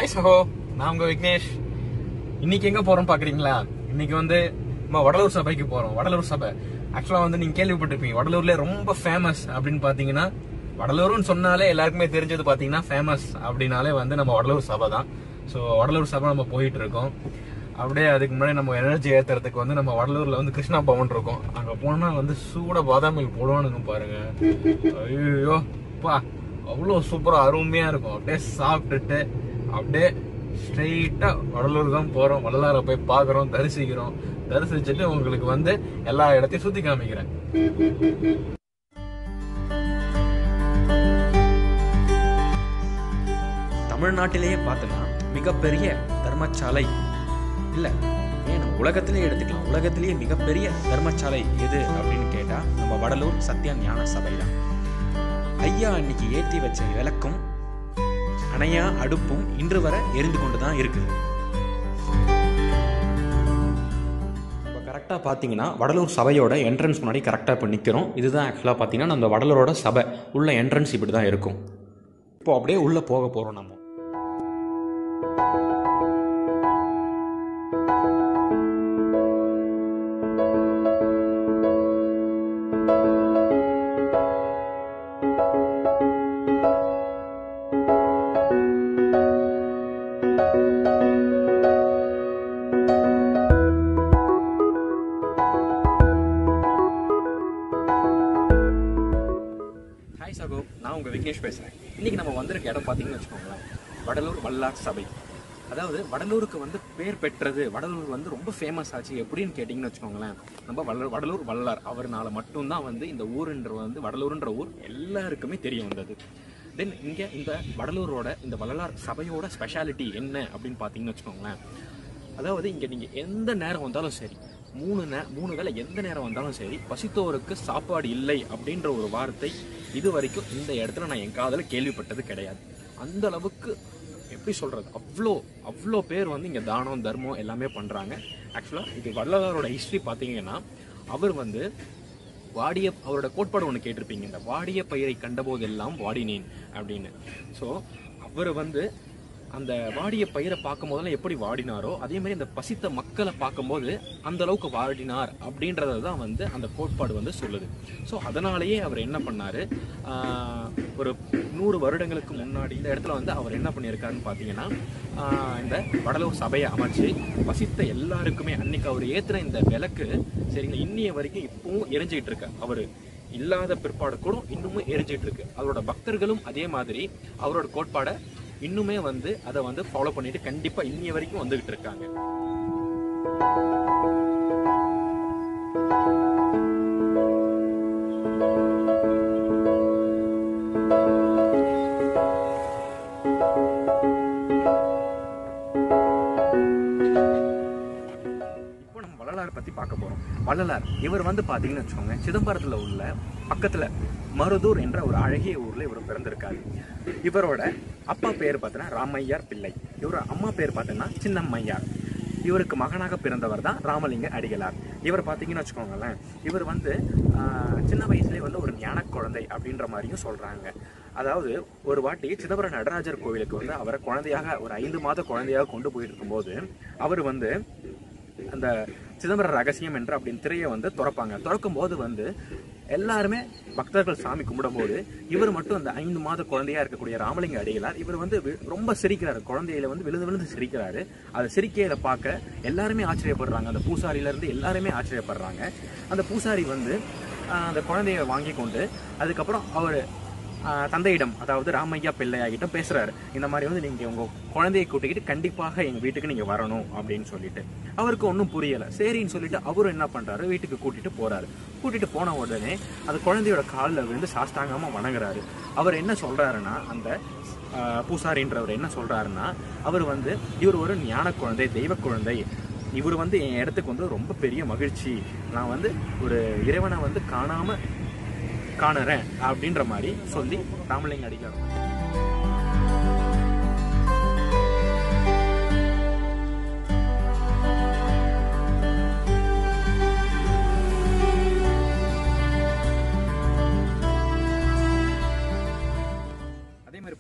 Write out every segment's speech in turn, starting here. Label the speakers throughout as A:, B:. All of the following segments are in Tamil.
A: ஹாய் சகோ நான் உங்க விக்னேஷ் இன்னைக்கு எங்க போறோம் பாக்குறீங்களா இன்னைக்கு வந்து நம்ம வடலூர் சபைக்கு போறோம் வடலூர் சபை ஆக்சுவலா வந்து நீங்க கேள்விப்பட்டிருப்பீங்க வடலூர்ல ரொம்ப ஃபேமஸ் அப்படின்னு பாத்தீங்கன்னா வடலூர்னு சொன்னாலே எல்லாருக்குமே தெரிஞ்சது பாத்தீங்கன்னா ஃபேமஸ் அப்படின்னாலே வந்து நம்ம வடலூர் சபை தான் ஸோ வடலூர் சபை நம்ம போயிட்டு இருக்கோம் அப்படியே அதுக்கு முன்னாடி நம்ம எனர்ஜி ஏத்துறதுக்கு வந்து நம்ம வடலூர்ல வந்து கிருஷ்ணா பவன் இருக்கோம் அங்க போனா வந்து சூட பாதாம் மில் போடுவானுங்க பாருங்க ஐயோ பா அவ்வளோ சூப்பரா அருமையா இருக்கும் அப்படியே சாப்பிட்டுட்டு அப்படியே ஸ்ட்ரெயிட்டா வடலூர் தான் போறோம் வள்ளலாரை போய் பார்க்கறோம் தரிசிக்கிறோம் தரிசிச்சுட்டு உங்களுக்கு வந்து எல்லா இடத்தையும் சுத்தி காமிக்கிறேன்
B: தமிழ்நாட்டிலேயே பார்த்தோன்னா மிகப்பெரிய தர்மசாலை இல்லை ஏன் நம்ம உலகத்திலே எடுத்துக்கலாம் உலகத்திலேயே மிகப்பெரிய தர்மசாலை எது அப்படின்னு கேட்டால் நம்ம வடலூர் சத்யா ஞான சபை தான் ஐயா அன்னைக்கு ஏற்றி வச்ச விளக்கும் அணையா அடுப்பும் இன்று வரை எரிந்து கொண்டு தான் இருக்குது இப்போ கரெக்டாக பார்த்தீங்கன்னா வடலூர் சபையோட என்ட்ரன்ஸ் முன்னாடி கரெக்டாக இப்போ நிற்கிறோம் இதுதான் ஆக்சுவலாக பார்த்தீங்கன்னா நம்ம வடலூரோட சபை உள்ள என்ட்ரன்ஸ் இப்படி தான் இருக்கும் இப்போ அப்படியே உள்ளே போக போகிறோம் நம்ம ஹாய் சகோ நான் உங்கள் விக்னேஷ் பேசுகிறேன் இன்றைக்கி நம்ம வந்திருக்க இடம் பார்த்தீங்கன்னு வச்சுக்கோங்களேன் வடலூர் வல்லார் சபை அதாவது வடலூருக்கு வந்து பேர் பெற்றது வடலூர் வந்து ரொம்ப ஃபேமஸ் ஆச்சு எப்படின்னு கேட்டிங்கன்னு வச்சுக்கோங்களேன் நம்ம வட வடலூர் வல்லார் அவர்னால மட்டும்தான் வந்து இந்த ஊருன்ற வந்து வடலூர்ன்ற ஊர் எல்லாருக்குமே தெரிய வந்தது தென் இங்கே இந்த வடலூரோட இந்த வள்ளலார் சபையோட ஸ்பெஷாலிட்டி என்ன அப்படின்னு பார்த்தீங்கன்னு வச்சுக்கோங்களேன் அதாவது இங்கே நீங்கள் எந்த நேரம் வந்தாலும் சரி மூணு நே மூணு வேளை எந்த நேரம் வந்தாலும் சரி பசித்தோருக்கு சாப்பாடு இல்லை அப்படின்ற ஒரு வார்த்தை இது வரைக்கும் இந்த இடத்துல நான் என் காதில் கேள்விப்பட்டது கிடையாது அந்த அளவுக்கு எப்படி சொல்கிறது அவ்வளோ அவ்வளோ பேர் வந்து இங்கே தானம் தர்மம் எல்லாமே பண்ணுறாங்க ஆக்சுவலாக இது வள்ளலாரோட ஹிஸ்ட்ரி பார்த்தீங்கன்னா அவர் வந்து வாடிய அவரோட கோட்பாடு ஒன்று கேட்டிருப்பீங்க இந்த வாடிய பயிரை கண்டபோதெல்லாம் வாடினேன் அப்படின்னு ஸோ அவர் வந்து அந்த வாடிய பயிரை பார்க்கும் போதெல்லாம் எப்படி வாடினாரோ அதே மாதிரி அந்த பசித்த மக்களை பார்க்கும்போது அந்த அளவுக்கு வாடினார் அப்படின்றத தான் வந்து அந்த கோட்பாடு வந்து சொல்லுது ஸோ அதனாலேயே அவர் என்ன பண்ணாரு ஆஹ், ஒரு நூறு வருடங்களுக்கு முன்னாடி இந்த இடத்துல வந்து அவர் என்ன பண்ணியிருக்காருன்னு பார்த்தீங்கன்னா ஆஹ், இந்த வடலூர் சபையை அமைச்சு பசித்த எல்லாருக்குமே அன்னைக்கு அவர் ஏத்துன இந்த விளக்கு சரிங்க இன்னிய வரைக்கும் இப்பவும் எரிஞ்சிட்டு இருக்கு அவர் இல்லாத பிற்பாடு கூட இன்னுமும் எரிஞ்சிட்டு இருக்கு அவரோட பக்தர்களும் அதே மாதிரி அவரோட கோட்பாடை இன்னுமே வந்து அதை வந்து ஃபாலோ பண்ணிட்டு கண்டிப்பா இன்னிய வரைக்கும் வந்துகிட்டு இருக்காங்க இப்போ நம்ம வள்ளலார் பத்தி பார்க்க போறோம் வள்ளலார் இவர் வந்து பாத்தீங்கன்னு வச்சுக்கோங்க சிதம்பரத்துல உள்ள பக்கத்துல மருதூர் என்ற ஒரு அழகிய ஊர்ல இவர் பிறந்திருக்காரு இவரோட அப்பா பேர் பார்த்தீங்கன்னா ராமையார் பிள்ளை இவரோட அம்மா பேர் பார்த்தீங்கன்னா சின்னம்மையார் இவருக்கு மகனாக பிறந்தவர் தான் ராமலிங்க அடிகளார் இவர் பார்த்தீங்கன்னு வச்சுக்கோங்களேன் இவர் வந்து ஆஹ், சின்ன வயசுலேயே வந்து ஒரு ஞான குழந்தை அப்படின்ற மாதிரியும் சொல்றாங்க அதாவது ஒரு வாட்டி சிதம்பரம் நடராஜர் கோவிலுக்கு வந்து அவரை குழந்தையாக ஒரு ஐந்து மாத குழந்தையாக கொண்டு போயிட்டு இருக்கும்போது அவர் வந்து அந்த சிதம்பர ரகசியம் என்று அப்படின்னு திரையை வந்து திறப்பாங்க திறக்கும் போது வந்து எல்லாருமே பக்தர்கள் சாமி கும்பிடும்போது இவர் மட்டும் அந்த ஐந்து மாத குழந்தையா இருக்கக்கூடிய ராமலிங்க அடிகளார் இவர் வந்து வி- ரொம்ப சிரிக்கிறாரு குழந்தையில வந்து விழுந்து விழுந்து சிரிக்கிறாரு அதை சிரிக்கையில பார்க்க எல்லாருமே ஆச்சரியப்படுறாங்க அந்த பூசாரியில இருந்து எல்லாருமே ஆச்சரியப்படுறாங்க அந்த பூசாரி வந்து ஆஹ், அந்த குழந்தைய வாங்கி கொண்டு அதுக்கப்புறம் அவர் ஆஹ் தந்தையிடம் அதாவது ராமையா பிள்ளையாகிட்ட பேசுறாரு இந்த மாதிரி வந்து நீங்க உங்க குழந்தையை கூட்டிக்கிட்டு கண்டிப்பாக எங்க வீட்டுக்கு நீங்க வரணும் அப்படின்னு சொல்லிட்டு அவருக்கு ஒன்றும் புரியல சரின்னு சொல்லிட்டு அவரும் என்ன பண்றாரு வீட்டுக்கு கூட்டிட்டு போறாரு கூட்டிட்டு போன உடனே அந்த குழந்தையோட காலில் விழுந்து சாஷ்டாங்கமா வணங்குறாரு அவர் என்ன சொல்றாருன்னா அந்த ஆஹ் பூசாரின்றவர் என்ன சொல்றாருன்னா அவர் வந்து இவர் ஒரு ஞான குழந்தை தெய்வ குழந்தை இவர் வந்து என் இடத்துக்கு வந்து ரொம்ப பெரிய மகிழ்ச்சி நான் வந்து ஒரு இறைவனை வந்து காணாம காணுறேன் அப்படின்ற மாதிரி சொல்லி ராமலிங்க அடிகளார்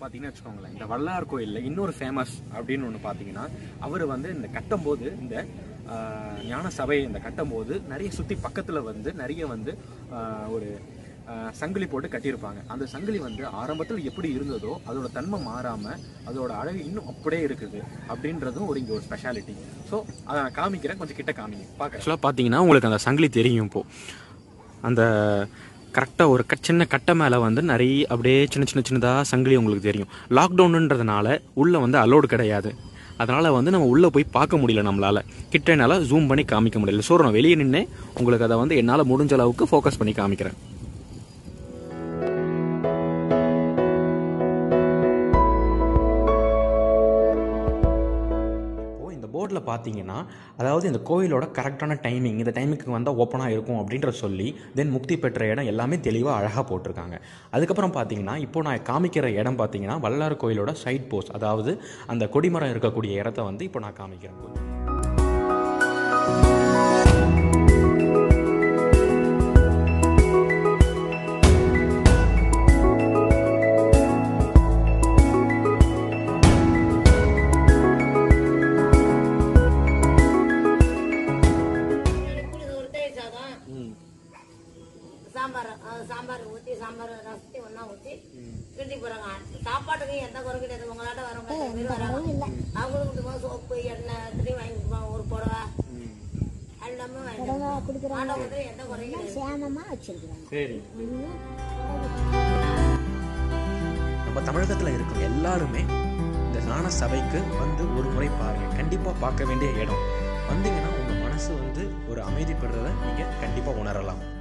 B: பார்த்தீங்கன்னு வச்சுக்கோங்களேன் இந்த வல்லார் கோயிலில் இன்னொரு ஃபேமஸ் அப்படின்னு ஒன்று பார்த்தீங்கன்னா அவர் வந்து இந்த கட்டும்போது இந்த ஆஹ், ஞான சபை இந்த கட்டும்போது நிறைய சுற்றி பக்கத்தில் வந்து நிறைய வந்து ஆஹ், ஒரு ஆஹ், சங்கிலி போட்டு கட்டியிருப்பாங்க அந்த சங்கிலி வந்து ஆரம்பத்தில் எப்படி இருந்ததோ அதோட தன்மை மாறாமல் அதோட அழகு இன்னும் அப்படியே இருக்குது அப்படின்றதும் ஒரு இங்கே ஒரு ஸ்பெஷாலிட்டி ஸோ அதை நான் காமிக்கிறேன் கொஞ்சம் கிட்ட காமிங்க பார்க்குறேன்
A: ஆக்சுவலாக பார்த்தீங்கன்னா உங்களுக்கு அந்த சங்கிலி தெரியும் இப்போ அந்த கரெக்டாக ஒரு கட் சின்ன கட்டை மேலே வந்து நிறைய அப்படியே சின்ன சின்ன சின்னதாக சங்கிலி உங்களுக்கு தெரியும் லாக்டவுனுன்றதுனால உள்ளே வந்து அலோடு கிடையாது அதனால் வந்து நம்ம உள்ளே போய் பார்க்க முடியல நம்மளால் கிட்ட என்னால் ஜூம் பண்ணி காமிக்க முடியல ஸோ நான் வெளியே நின்று உங்களுக்கு அதை வந்து என்னால் முடிஞ்ச அளவுக்கு ஃபோக்கஸ் பண்ணி காமிக்கிறேன் இப்போ இந்த போர்டில் பார்த்தீங்கன்னா அதாவது இந்த கோயிலோட கரெக்டான டைமிங் இந்த டைமுக்கு வந்தால் ஓப்பனாக இருக்கும் அப்படின்ற சொல்லி தென் முக்தி பெற்ற இடம் எல்லாமே தெளிவாக அழகாக போட்டிருக்காங்க அதுக்கப்புறம் பார்த்தீங்கன்னா இப்போ நான் காமிக்கிற இடம் பார்த்தீங்கன்னா வல்லார் கோயிலோட சைட் போஸ்ட் அதாவது அந்த கொடிமரம் இருக்கக்கூடிய இடத்த வந்து இப்போ நான் காமிக்கிறேன்
C: இப்படி ஒரு தயிர் சாதம் சாம்பார் அஹ் சாம்பார் ஊற்றி சாம்பார் ரசத்தை ஒன்றா ஊற்றி கிண்டி போகிறாங்க சாப்பாட்டுக்கு எந்த குறை கிடையாது உங்களாட்ட வரவங்க எத்தனை பேர் வராங்க அவங்களுக்கு கொடுத்துமா சோப்பு எண்ணெய் எல்லாத்தையும் வாங்கி கொடுப்பாங்க ஒரு புடவை எல்லாமே வாங்கி கொடுப்பாங்க. ஆண்டவங்களுக்கு எந்த குறையும் கிடையாது
D: சேமமாக வச்சிருக்கிறாங்க
B: சரி
A: நம்ம தமிழகத்தில் இருக்கிற எல்லாருமே இந்த ஞான சபைக்கு வந்து ஒரு முறை பாருங்க கண்டிப்பாக பார்க்க வேண்டிய இடம் வந்தீங்கன்னா உங்கள் மனசு வந்து ஒரு அமைதி பெறுறதை நீங்கள் கண்டிப்பாக உணரலாம்